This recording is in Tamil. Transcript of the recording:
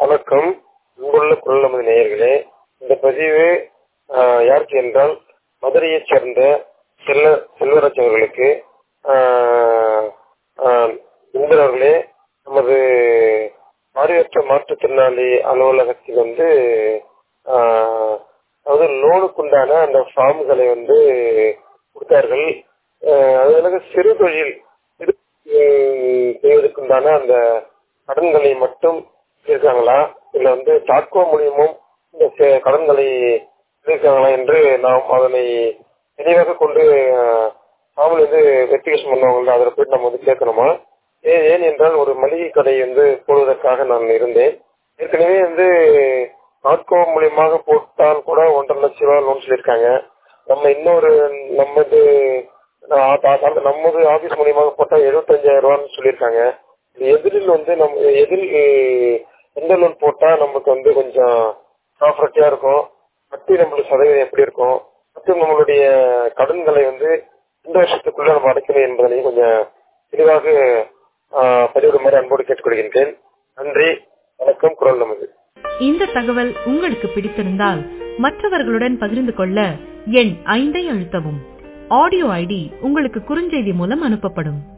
வணக்கம் இங்குள்ள குரல் நமது நேயர்களே இந்த பதிவு ஆஹ், யாருக்கு என்றால் மதுரையைச் சேர்ந்த செல்ல செல்வராஜ் அவர்களுக்கு ஆஹ், ஆஹ், இந்திரன் அவர்களே நமது பார்வையற்ற மாற்றுத்திறனாளி அலுவலகத்தில் வந்து ஆஹ், அதாவது லோனுக்குண்டான அந்த ஃபார்ம்களை வந்து கொடுத்தார்கள் ஆஹ், அது எனக்கு சிறு தொழில் சிறு உம், செய்வதற்குண்டான அந்த கடன்களை மட்டும் இருக்காங்களா இல்ல வந்து டாட்கோ மூலியமும் இந்த செ- கடன்களை இருக்காங்களா என்று நாம் அதனை தெளிவாக கொண்டு ஃபார்மில் வந்து வெரிஃபிகேஷன் பண்ணுவாங்க அதில் போயிட்டு நம்ம வந்து கேட்கணுமா ஏன் ஏன் என்றால் ஒரு மளிகை கடை வந்து போடுவதற்காக நான் இருந்தேன் ஏற்கனவே வந்து நாட்கோ மூலியமாக போட்டால் கூட ஒன்றரை லட்சம் ரூபாய் லோன் சொல்லியிருக்காங்க நம்ம இன்னொரு நமது ஆ- ஆ- நமது ஆபீஸ் மூலியமாக போட்டா எழுபத்தஞ்சாயிரம் ரூபான்னு சொல்லியிருக்காங்க இது எதிரில் வந்து நம்ம எதில் அஹ், எந்த லோன் போட்டா நமக்கு வந்து கொஞ்சம் ப்ராப்பர்ட்டியா இருக்கும் வட்டி நம்மளுக்கு சதவீதம் எப்படி இருக்கும் மற்றும் நம்மளுடைய கடன்களை வந்து இந்த வருஷத்துக்குள்ள நம்ம அடைக்கணும் என்பதனையும் கொஞ்சம் தெளிவாக ஆஹ், பதிவிடுமாறு அன்போடு கேட்டுக்கொள்கின்றேன் நன்றி வணக்கம் குரல் நமது இந்த தகவல் உங்களுக்கு பிடித்திருந்தால் மற்றவர்களுடன் பகிர்ந்து கொள்ள எண் ஐந்தை அழுத்தவும் ஆடியோ ஐடி உங்களுக்கு குறுஞ்செய்தி மூலம் அனுப்பப்படும்